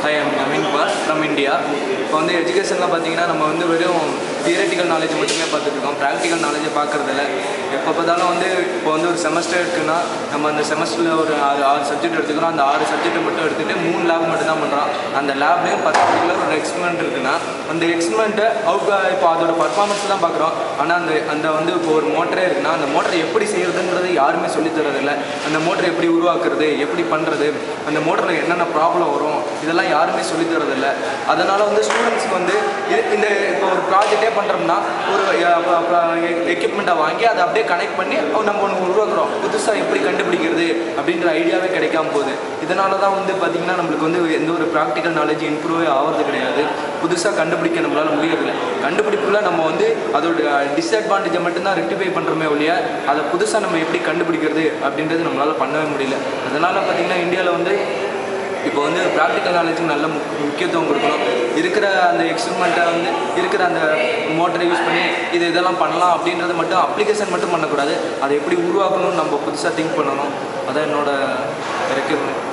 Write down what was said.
I am Naveen Paul from India இப்போ வந்து எஜுகேஷனில் பார்த்தீங்கன்னா நம்ம வந்து வெறும் தியரட்டிக்கல் நாலேஜ் மட்டுமே பார்த்துட்டு இருக்கோம் ப்ராக்டிக்கல் நாலேஜை பார்க்குறதில்ல எப்போ பார்த்தாலும் வந்து இப்போ வந்து ஒரு செமஸ்டர் இருக்குன்னா நம்ம அந்த செமஸ்டரில் ஒரு ஆறு ஆறு சப்ஜெக்ட் எடுத்துக்கிறோம் அந்த ஆறு சப்ஜெக்ட்டை மட்டும் எடுத்துகிட்டு மூணு லேப் மட்டும் தான் பண்ணுறோம் அந்த லேப்லேயும் பர்டிகுலர் ஒரு எக்ஸ்பெரிமெண்ட் இருக்குன்னா அந்த எக்ஸ்பெரிமெண்ட்டை அவுட் இப்போ அதோட பர்ஃபார்மன்ஸ் தான் பார்க்குறோம் ஆனால் அந்த அந்த வந்து இப்போ ஒரு மோட்டரே இருக்குன்னா அந்த மோட்டரை எப்படி செய்கிறதுன்றது யாருமே சொல்லித் தரதில்ல அந்த மோட்டரை எப்படி உருவாக்குறது எப்படி பண்ணுறது அந்த மோட்டரில் என்னென்ன ப்ராப்ளம் வரும் இதெல்லாம் யாருமே சொல்லித் தரதில்ல அதனால் வந்து ஸ்டூடெண்ட்ஸ்க்கு வந்து இது இந்த இப்போ ஒரு ப்ராஜெக்டே பண்ணுறோம்னா ஒரு எக்யூப்மெண்ட்டை வாங்கி அதை அப்படியே கனெக்ட் பண்ணி நம்ம ஒன்று உருவாக்குறோம் புதுசாக எப்படி கண்டுபிடிக்கிறது அப்படின்ற ஐடியாவே கிடைக்காம போகுது இதனால தான் வந்து பார்த்திங்கன்னா நம்மளுக்கு வந்து எந்த ஒரு ப்ராக்டிக்கல் நாலேஜ் இம்ப்ரூவே ஆகிறது கிடையாது புதுசாக கண்டுபிடிக்க நம்மளால் முடியறதில்ல கண்டுபிடிப்புல நம்ம வந்து அதோட டிஸ்அட்வான்டேஜை மட்டும்தான் ரெக்டிஃபை பண்ணுறோமே ஒழிய அதை புதுசாக நம்ம எப்படி கண்டுபிடிக்கிறது அப்படின்றது நம்மளால் பண்ணவே முடியல அதனால் பார்த்திங்கன்னா இந்தியாவில் வந்து இப்போ வந்து ப்ராக்டிக்கல் நாலேஜுக்கு நல்ல முக் முக்கியத்துவம் கொடுக்கணும் இருக்கிற அந்த எக்ஸ்பெரிமெண்ட்டை வந்து இருக்கிற அந்த மோட்டரை யூஸ் பண்ணி இது இதெல்லாம் பண்ணலாம் அப்படின்றது மட்டும் அப்ளிகேஷன் மட்டும் பண்ணக்கூடாது அதை எப்படி உருவாக்கணும்னு நம்ம புதுசாக திங்க் பண்ணணும் அதான் என்னோட ரெக்யூர்மெண்ட்